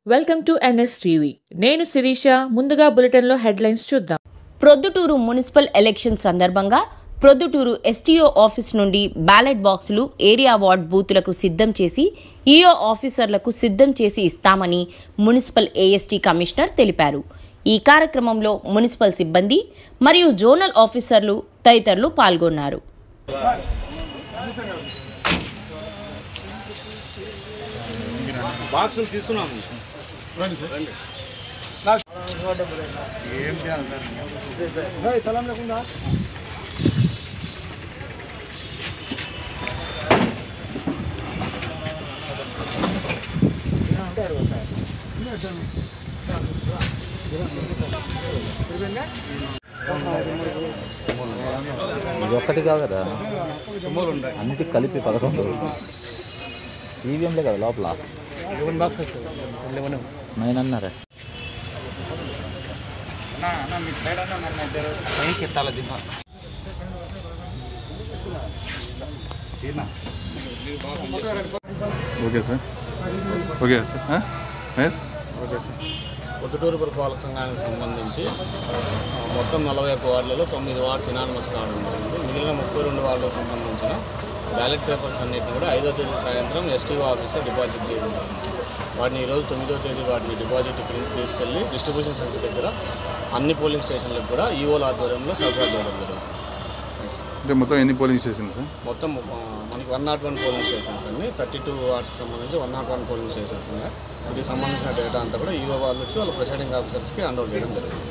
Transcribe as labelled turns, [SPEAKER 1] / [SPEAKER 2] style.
[SPEAKER 1] welcome to NS TV నేను శిరీష ముందుగా బులెటిన్లో హెడ్లైన్స్ చూద్దాం
[SPEAKER 2] ప్రొద్దుటూరు మున్సిపల్ ఎలక్షన్ సందర్భంగా ప్రొద్దుటూరు ఎస్టీఓ ఆఫీస్ నుండి బ్యాలెట్ బాక్సులు ఏరియా వార్డ్ బూతులకు సిద్ధం చేసి ఈఓ ఆఫీసర్లకు సిద్ధం చేసి ఇస్తామని మున్సిపల్ ఏఎస్టీ కమిషనర్ తెలిపారు ఈ కార్యక్రమంలో మున్సిపల్ సిబ్బంది మరియు జోనల్ ఆఫీసర్లు తదితరులు పాల్గొన్నారు
[SPEAKER 3] బాక్సులు తీసుకున్నాము
[SPEAKER 4] ఇది ఒక్కటి కాదు కదా
[SPEAKER 3] సుమోలు ఉన్నాయి
[SPEAKER 4] అన్నిటి కలిపి పదకొండు ఈవీఎంలే కదా లోపల నైన్ అన్నారా
[SPEAKER 3] పైకి ఎత్తాలి దిమ్మ
[SPEAKER 5] okay sir okay sir yes
[SPEAKER 6] Proddatur పురపాలక సంఘానికి సంబంధించి ఆ, మొత్తం నలభై ఒక్క వార్డులలో తొమ్మిది వార్డ్స్ ఇనానిమస్ కావడం జరిగింది మిగిలిన ముప్పై రెండు వార్డులకు సంబంధించిన బ్యాలెట్ పేపర్స్ అన్నింటినీ కూడా ఐదో తేదీ సాయంత్రం ఎస్టీఓ ఆఫీస్లో డిపాజిట్ చేయడం జరిగింది వాటిని ఈరోజు తొమ్మిదో తేదీ వాటిని డిపాజిట్ ఇక్కడి నుంచి తీసుకెళ్లి డిస్ట్రిబ్యూషన్ సెంటర్ దగ్గర అన్ని పోలింగ్ స్టేషన్లకు కూడా ఈఓల ఆధ్వర్యంలో సరఫరా చేయడం జరుగుతుంది
[SPEAKER 5] అంటే మొత్తం ఎన్ని పోలింగ్ స్టేషన్ సార్
[SPEAKER 6] మొత్తం ఆ, మనకి one naught one polling stations అన్ని థర్టీ టూ వార్డ్స్కి సంబంధించి one naught one polling stations ఉన్నాయి దీనికి సంబంధించిన డేటా అంతా కూడా ఈఓ వాళ్ళు వచ్చి వాళ్ళ ప్రిసైడింగ్ ఆఫీసర్స్కి హ్యాండ్ అవుట్ చేయడం జరుగుతుంది